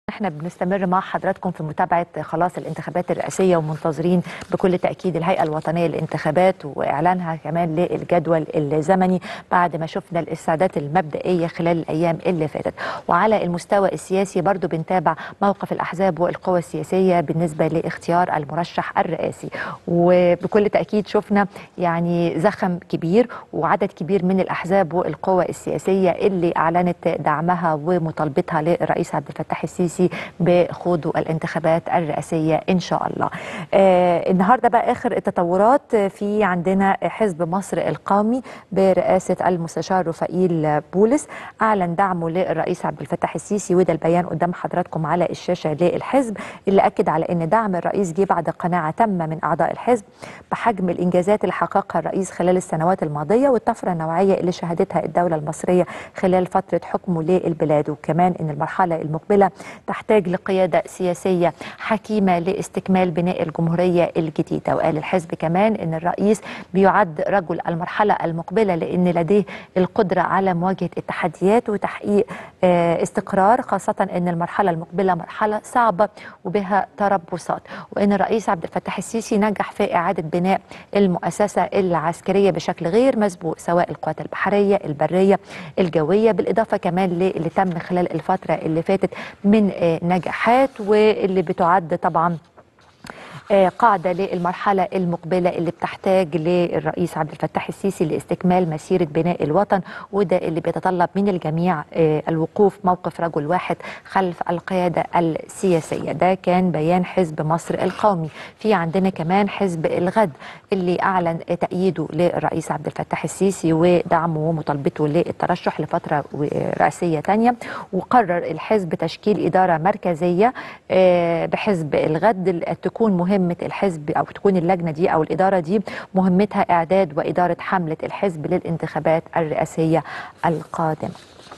احنا بنستمر مع حضراتكم في متابعه خلاص الانتخابات الرئاسيه ومنتظرين بكل تاكيد الهيئه الوطنيه للانتخابات واعلانها كمان للجدول الزمني بعد ما شفنا الاستعدادات المبدئيه خلال الايام اللي فاتت وعلى المستوى السياسي برضو بنتابع موقف الاحزاب والقوى السياسيه بالنسبه لاختيار المرشح الرئاسي وبكل تاكيد شفنا يعني زخم كبير وعدد كبير من الاحزاب والقوى السياسيه اللي اعلنت دعمها ومطالبتها للرئيس عبد الفتاح السيسي بخوضوا الانتخابات الرئاسيه ان شاء الله. آه النهارده بقى اخر التطورات في عندنا حزب مصر القومي برئاسه المستشار رفائيل بولس اعلن دعمه للرئيس عبد الفتاح السيسي وده البيان قدام حضراتكم على الشاشه للحزب اللي اكد على ان دعم الرئيس جه بعد قناعه تامه من اعضاء الحزب بحجم الانجازات اللي حققها الرئيس خلال السنوات الماضيه والطفره النوعيه اللي شهدتها الدوله المصريه خلال فتره حكمه للبلاد وكمان ان المرحله المقبله تحتاج لقيادة سياسية حكيمة لاستكمال بناء الجمهورية الجديدة وقال الحزب كمان أن الرئيس بيعد رجل المرحلة المقبلة لأن لديه القدرة على مواجهة التحديات وتحقيق استقرار خاصة أن المرحلة المقبلة مرحلة صعبة وبها تربصات وأن الرئيس عبد الفتاح السيسي نجح في إعادة بناء المؤسسة العسكرية بشكل غير مسبوق سواء القوات البحرية البرية الجوية بالإضافة كمان للي تم خلال الفترة اللي فاتت من نجاحات واللي بتعد طبعا قاعده للمرحله المقبله اللي بتحتاج للرئيس عبد الفتاح السيسي لاستكمال مسيره بناء الوطن وده اللي بيتطلب من الجميع الوقوف موقف رجل واحد خلف القياده السياسيه ده كان بيان حزب مصر القومي في عندنا كمان حزب الغد اللي اعلن تأييده للرئيس عبد الفتاح السيسي ودعمه ومطالبته للترشح لفتره رئاسيه ثانيه وقرر الحزب تشكيل اداره مركزيه بحزب الغد تكون مهمه مهمة الحزب أو تكون اللجنة دي أو الإدارة دي مهمتها إعداد وإدارة حملة الحزب للانتخابات الرئاسية القادمة